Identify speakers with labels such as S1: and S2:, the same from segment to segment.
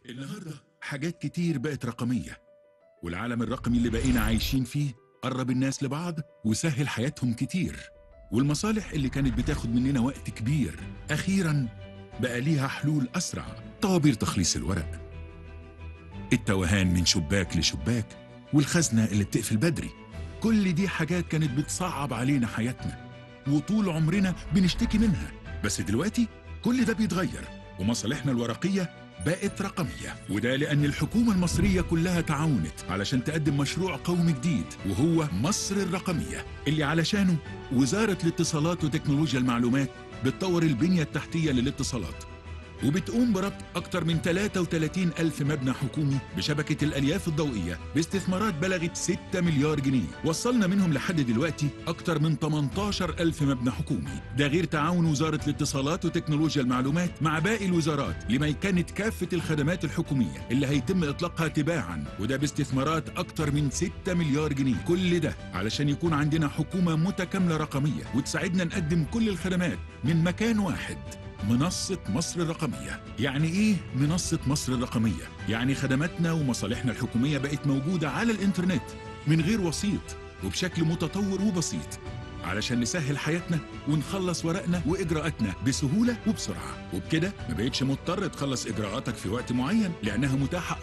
S1: النهارده حاجات كتير بقت رقمية والعالم الرقمي اللي بقينا عايشين فيه قرب الناس لبعض وسهل حياتهم كتير والمصالح اللي كانت بتاخد مننا وقت كبير أخيرا بقى ليها حلول أسرع طوابير تخليص الورق التوهان من شباك لشباك والخزنة اللي بتقفل بدري كل دي حاجات كانت بتصعب علينا حياتنا وطول عمرنا بنشتكي منها بس دلوقتي كل ده بيتغير ومصالحنا الورقية بقت رقمية وده لأن الحكومة المصرية كلها تعاونت علشان تقدم مشروع قومي جديد وهو مصر الرقمية اللي علشانه وزارة الاتصالات وتكنولوجيا المعلومات بتطور البنية التحتية للاتصالات وبتقوم بربط أكثر من 33 ألف مبنى حكومي بشبكة الألياف الضوئية باستثمارات بلغت 6 مليار جنيه وصلنا منهم لحد دلوقتي أكثر من 18 ألف مبنى حكومي ده غير تعاون وزارة الاتصالات وتكنولوجيا المعلومات مع باقي الوزارات لميكنة كافة الخدمات الحكومية اللي هيتم إطلاقها تباعا وده باستثمارات أكثر من 6 مليار جنيه كل ده علشان يكون عندنا حكومة متكاملة رقمية وتساعدنا نقدم كل الخدمات من مكان واحد منصة مصر الرقمية يعني إيه منصة مصر الرقمية؟ يعني خدماتنا ومصالحنا الحكومية بقت موجودة على الإنترنت من غير وسيط وبشكل متطور وبسيط علشان نسهل حياتنا ونخلص ورقنا وإجراءاتنا بسهولة وبسرعة وبكده ما بقتش مضطر تخلص إجراءاتك في وقت معين لأنها متاحة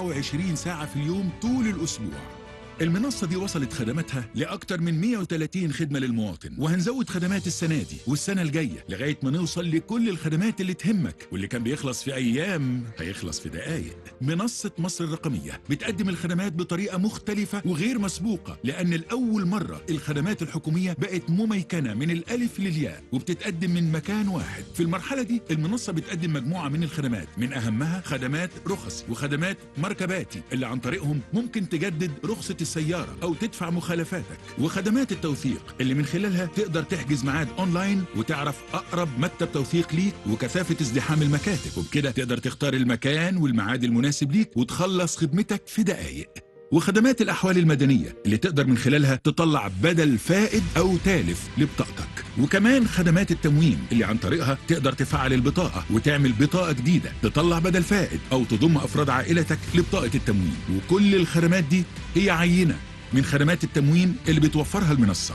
S1: 24 ساعة في اليوم طول الأسبوع المنصة دي وصلت خدماتها لأكثر من 130 خدمة للمواطن وهنزود خدمات السنة دي والسنة الجاية لغاية ما نوصل لكل الخدمات اللي تهمك واللي كان بيخلص في أيام هيخلص في دقايق منصة مصر الرقمية بتقدم الخدمات بطريقة مختلفة وغير مسبوقة لأن الأول مرة الخدمات الحكومية بقت مميكنة من الألف للياء وبتتقدم من مكان واحد في المرحلة دي المنصة بتقدم مجموعة من الخدمات من أهمها خدمات رخصي وخدمات مركباتي اللي عن طريقهم ممكن تجدد رخصة السيارة أو تدفع مخالفاتك وخدمات التوثيق اللي من خلالها تقدر تحجز ميعاد أونلاين وتعرف أقرب مكتب توثيق ليك وكثافة ازدحام المكاتب وبكده تقدر تختار المكان والميعاد المناسب ليك وتخلص خدمتك في دقايق وخدمات الأحوال المدنية اللي تقدر من خلالها تطلع بدل فائد أو تالف لبطاقتك وكمان خدمات التموين اللي عن طريقها تقدر تفعل البطاقة وتعمل بطاقة جديدة تطلع بدل فائد أو تضم أفراد عائلتك لبطاقة التموين وكل الخدمات دي هي عينة من خدمات التموين اللي بتوفرها المنصة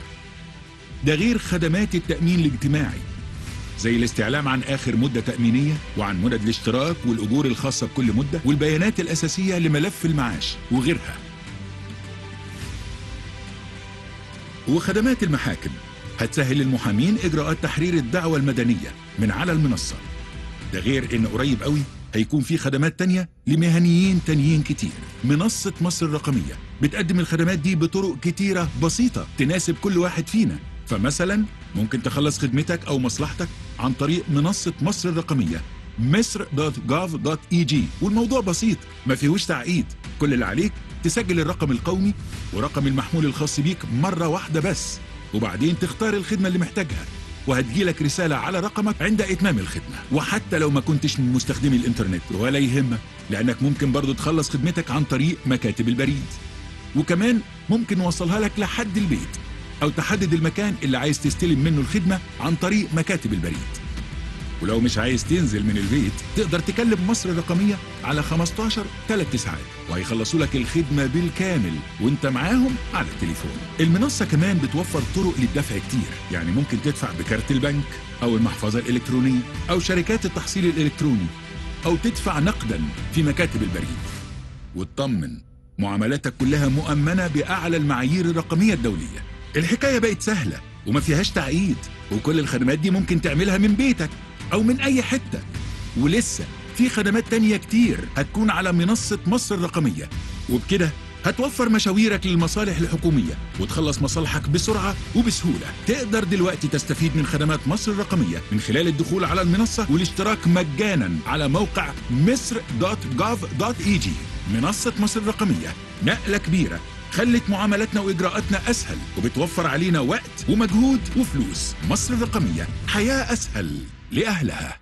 S1: ده غير خدمات التأمين الاجتماعي زي الاستعلام عن آخر مدة تأمينية وعن مدد الاشتراك والأجور الخاصة بكل مدة والبيانات الأساسية لملف المعاش وغيرها وخدمات المحاكم هتسهل للمحامين إجراءات تحرير الدعوة المدنية من على المنصة ده غير إن قريب قوي هيكون في خدمات تانية لمهنيين تانيين كتير منصة مصر الرقمية بتقدم الخدمات دي بطرق كتيرة بسيطة تناسب كل واحد فينا فمثلا ممكن تخلص خدمتك أو مصلحتك عن طريق منصة مصر الرقمية مصر.gov.eg والموضوع بسيط ما فيهوش تعقيد كل اللي عليك تسجل الرقم القومي ورقم المحمول الخاص بيك مرة واحدة بس وبعدين تختار الخدمة اللي محتاجها وهتجيلك رسالة على رقمك عند إتمام الخدمة وحتى لو ما كنتش من مستخدمي الإنترنت ولا يهمك لأنك ممكن برضو تخلص خدمتك عن طريق مكاتب البريد وكمان ممكن نوصلها لك لحد البيت أو تحدد المكان اللي عايز تستلم منه الخدمة عن طريق مكاتب البريد ولو مش عايز تنزل من البيت تقدر تكلم مصر الرقمية على 15 3 ساعات وهيخلصوا لك الخدمة بالكامل وانت معاهم على التليفون المنصة كمان بتوفر طرق للدفع كتير يعني ممكن تدفع بكارت البنك أو المحفظة الإلكترونية أو شركات التحصيل الإلكتروني أو تدفع نقدا في مكاتب البريد واطمن معاملاتك كلها مؤمنة بأعلى المعايير الرقمية الدولية الحكاية بقت سهلة وما فيهاش تعقيد وكل الخدمات دي ممكن تعملها من بيتك أو من أي حتة ولسه في خدمات تانية كتير هتكون على منصة مصر الرقمية وبكده هتوفر مشاويرك للمصالح الحكومية وتخلص مصالحك بسرعة وبسهولة تقدر دلوقتي تستفيد من خدمات مصر الرقمية من خلال الدخول على المنصة والاشتراك مجانا على موقع مصر.gov.eg منصة مصر الرقمية نقلة كبيرة خلت معاملاتنا وإجراءاتنا أسهل وبتوفر علينا وقت ومجهود وفلوس مصر الرقمية حياة أسهل لأهلها